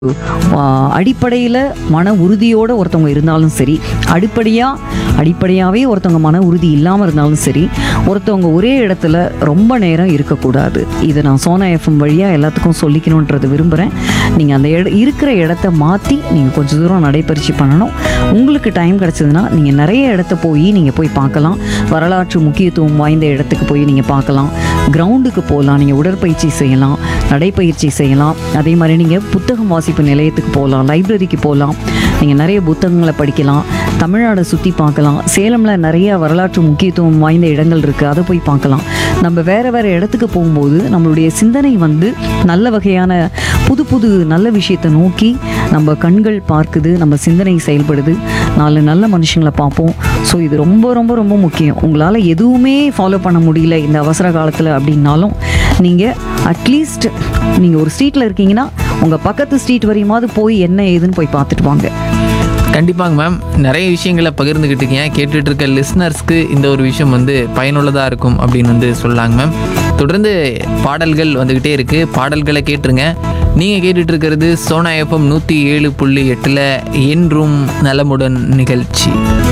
அடிப்படையில் மன உறுதியோடு ஒருத்தவங்க இருந்தாலும் சரி அடிப்படையாக அடிப்படையாகவே ஒருத்தவங்க மன உறுதி இல்லாமல் இருந்தாலும் சரி ஒருத்தவங்க ஒரே இடத்துல ரொம்ப நேரம் இருக்கக்கூடாது இதை நான் சோனா எஃப்எம் வழியாக எல்லாத்துக்கும் சொல்லிக்கணுன்றது விரும்புகிறேன் நீங்கள் அந்த இட இருக்கிற இடத்த மாற்றி நீங்கள் கொஞ்சம் தூரம் நடைபயிற்சி பண்ணணும் உங்களுக்கு டைம் கிடச்சதுன்னா நீங்கள் நிறைய இடத்த போய் நீங்கள் போய் பார்க்கலாம் வரலாற்று முக்கியத்துவம் வாய்ந்த இடத்துக்கு போய் நீங்கள் பார்க்கலாம் கிரவுண்டுக்கு போகலாம் நீங்கள் உடற்பயிற்சி செய்யலாம் நடைப்பயிற்சி செய்யலாம் அதே மாதிரி நீங்கள் புத்தகம் வாசிப்பு நிலையத்துக்கு போகலாம் லைப்ரரிக்கு போகலாம் நீங்கள் நிறைய புத்தகங்களை படிக்கலாம் தமிழ்நாடை சுற்றி பார்க்கலாம் சேலமில் நிறைய வரலாற்று முக்கியத்துவம் வாய்ந்த இடங்கள் இருக்குது அதை போய் பார்க்கலாம் நம்ம வேறு வேறு இடத்துக்கு போகும்போது நம்மளுடைய சிந்தனை வந்து நல்ல வகையான புது புது நல்ல விஷயத்தை நோக்கி நம்ம கண்கள் பார்க்குது நம்ம சிந்தனை செயல்படுது நாலு நல்ல மனுஷங்களை பார்ப்போம் ஸோ இது ரொம்ப ரொம்ப ரொம்ப முக்கியம் உங்களால் எதுவுமே ஃபாலோ பண்ண முடியல இந்த அவசர காலத்தில் அப்படின்னாலும் நீங்கள் அட்லீஸ்ட் நீங்கள் ஒரு ஸ்ட்ரீட்டில் இருக்கீங்கன்னா உங்கள் பக்கத்து ஸ்ட்ரீட் வரையுமாவது போய் என்ன ஏதுன்னு போய் பார்த்துட்டு வாங்க கண்டிப்பாங்க மேம் நிறைய விஷயங்களை பகிர்ந்துக்கிட்டீங்க கேட்டுட்டு இருக்க லிஸ்னர்ஸ்க்கு இந்த ஒரு விஷயம் வந்து பயனுள்ளதாக இருக்கும் அப்படின்னு வந்து சொல்லாங்க மேம் தொடர்ந்து பாடல்கள் வந்துக்கிட்டே இருக்குது பாடல்களை கேட்டுருங்க நீங்கள் கேட்டுட்டு இருக்கிறது சோனா எஃப்எம் நூற்றி ஏழு புள்ளி எட்டில் என்றும் நலமுடன் நிகழ்ச்சி